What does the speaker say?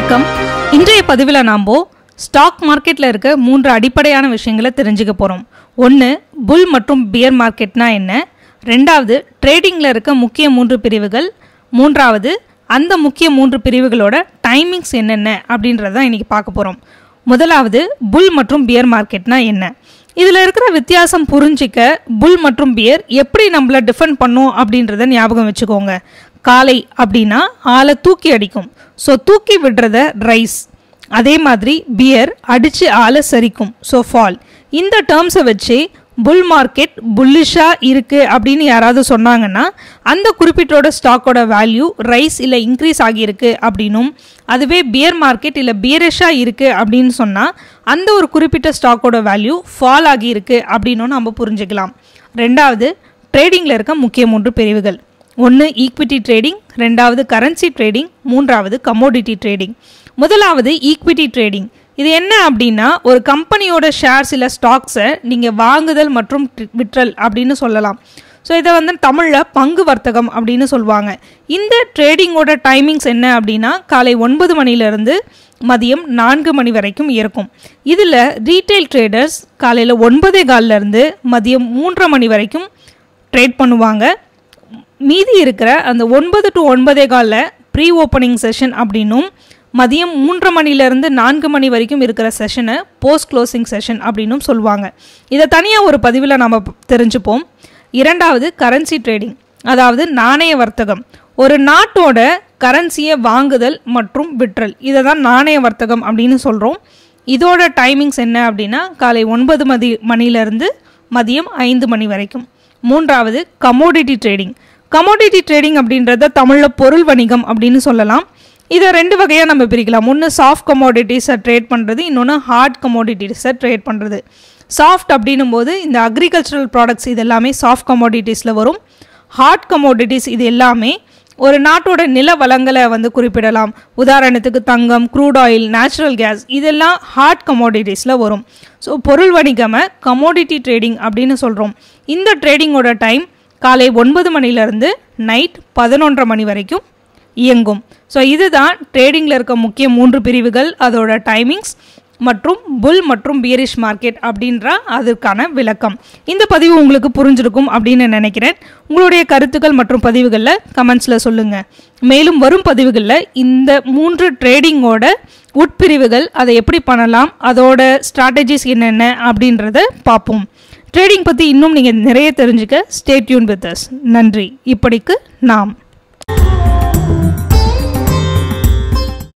வணக்கம் இன்றைய பதிவில் நாம் ஸ்டாக் மார்க்கெட்டில் இருக்க மூன்று அடிப்படையான விஷயங்களை தெரிஞ்சுக்க போகிறோம் ஒன்று புல் மற்றும் பியர் மார்க்கெட்னா என்ன ரெண்டாவது ட்ரேடிங்கில் இருக்க முக்கிய மூன்று பிரிவுகள் மூன்றாவது அந்த முக்கிய மூன்று பிரிவுகளோட டைமிங்ஸ் என்னென்ன அப்படின்றத தான் இன்றைக்கி பார்க்க போகிறோம் முதலாவது புல் மற்றும் பியர் மார்க்கெட்னா என்ன இதில் இருக்கிற வித்தியாசம் புரிஞ்சிக்க புல் மற்றும் பியர் எப்படி நம்மள டிஃபெண்ட் பண்ணும் அப்படின்றத ஞாபகம் வச்சுக்கோங்க காலை அப்படின்னா ஆளை தூக்கி அடிக்கும் ஸோ தூக்கி விடுறத ரைஸ் அதே மாதிரி பியர் அடித்து ஆளை சரிக்கும் ஸோ ஃபால் இந்த டேர்ம்ஸை வச்சு புல் மார்க்கெட் புல்லிஷாக இருக்குது அப்படின்னு யாராவது சொன்னாங்கன்னா அந்த குறிப்பிட்டோட ஸ்டாக்கோட வேல்யூ ரைஸ் இல்லை இன்க்ரீஸ் ஆகியிருக்கு அப்படின்னும் அதுவே பியர் மார்க்கெட் இல்லை பியரிஷாக இருக்குது அப்படின்னு சொன்னால் அந்த ஒரு குறிப்பிட்ட ஸ்டாக்கோட வேல்யூ ஃபால் ஆகியிருக்கு அப்படின்னும் நம்ம புரிஞ்சுக்கலாம் ரெண்டாவது ட்ரேடிங்கில் இருக்க முக்கிய மூன்று பிரிவுகள் ஒன்று ஈக்விட்டி ட்ரேடிங் ரெண்டாவது கரன்சி ட்ரேடிங் மூன்றாவது கமோடிட்டி ட்ரேடிங் முதலாவது ஈக்விட்டி ட்ரேடிங் இது என்ன அப்படின்னா ஒரு கம்பெனியோட ஷேர்ஸ் இல்லை ஸ்டாக்ஸை நீங்கள் வாங்குதல் மற்றும் ட்ரி- விற்றல் அப்படின்னு சொல்லலாம் ஸோ இதை வந்து தமிழில் பங்கு வர்த்தகம் அப்படின்னு சொல்லுவாங்க இந்த ட்ரேடிங்கோட டைமிங்ஸ் என்ன அப்படின்னா காலை ஒன்பது மணிலேருந்து மதியம் நான்கு மணி வரைக்கும் இருக்கும் இதில் ரீட்டைல் ட்ரேடர்ஸ் காலையில் ஒன்பதே கால்லேருந்து மதியம் மூன்றரை மணி வரைக்கும் ட்ரேட் பண்ணுவாங்க மீதி இருக்கிற அந்த ஒன்பது டு ஒன்பதே காலில் ப்ரீ ஓப்பனிங் செஷன் அப்படின்னும் மதியம் மூன்றரை மணிலேருந்து நான்கு மணி வரைக்கும் இருக்கிற செஷனை போஸ்ட் க்ளோசிங் செஷன் அப்படின்னும் சொல்லுவாங்க இதை தனியாக ஒரு பதிவில் நம்ம ப- தெரிஞ்சுப்போம் இரண்டாவது கரன்சி ட்ரேடிங் அதாவது நாணய வர்த்தகம் ஒரு நாட்டோட கரன்சியை வாங்குதல் மற்றும் விற்றல் இதை தான் நாணய வர்த்தகம் அப்படின்னு சொல்கிறோம் இதோட டைமிங்ஸ் என்ன அப்படின்னா காலை ஒன்பது மதி மணிலேருந்து மதியம் ஐந்து மணி வரைக்கும் மூன்றாவது கமோடிட்டி ட்ரேடிங் கமோடிட்டி ட்ரேடிங் அப்படின்றத தமிழில் பொருள் வணிகம் அப்படின்னு சொல்லலாம் இதை ரெண்டு வகையாக நம்ம பிரிக்கலாம் ஒன்று சாஃப்ட் கமோடிட்டிஸை ட்ரேட் பண்ணுறது இன்னொன்று ஹார்ட் கமோடிட்டிஸை ட்ரேட் பண்ணுறது சாஃப்ட் அப்படின்னும் போது இந்த அக்ரிகல்ச்சரல் ப்ராடக்ட்ஸ் இது எல்லாமே சாஃப்ட் கமோடிட்டிஸில் வரும் ஹார்ட் கமோடிட்டிஸ் இது எல்லாமே ஒரு நாட்டோட நில வளங்களை வந்து குறிப்பிடலாம் உதாரணத்துக்கு தங்கம் க்ரூட் ஆயில் நேச்சுரல் கேஸ் இதெல்லாம் ஹார்ட் கமோடிட்டிஸில் வரும் ஸோ பொருள் வணிகமை கமோடிட்டி ட்ரேடிங் அப்படின்னு சொல்கிறோம் இந்த ட்ரேடிங்கோட டைம் காலை ஒன்பது மணிலேருந்து நைட் பதினொன்றரை மணி வரைக்கும் இயங்கும் ஸோ இதுதான் ட்ரேடிங்கில் இருக்க முக்கிய மூன்று பிரிவுகள் அதோட டைமிங்ஸ் மற்றும் புல் மற்றும் பியரிஷ் மார்க்கெட் அப்படின்ற அதற்கான விளக்கம் இந்த பதிவு உங்களுக்கு புரிஞ்சிருக்கும் அப்படின்னு நினைக்கிறேன் உங்களுடைய கருத்துக்கள் மற்றும் பதிவுகளில் கமெண்ட்ஸில் சொல்லுங்கள் மேலும் வரும் பதிவுகளில் இந்த மூன்று ட்ரேடிங்கோட உட்பிரிவுகள் அதை எப்படி பண்ணலாம் அதோட ஸ்ட்ராட்டஜிஸ் என்னென்ன அப்படின்றத பார்ப்போம் ட்ரேடிங் பற்றி இன்னும் நீங்கள் நிறைய தெரிஞ்சுக்க ஸ்டே டியூன் வித் அஸ் நன்றி இப்படிக்கு நாம்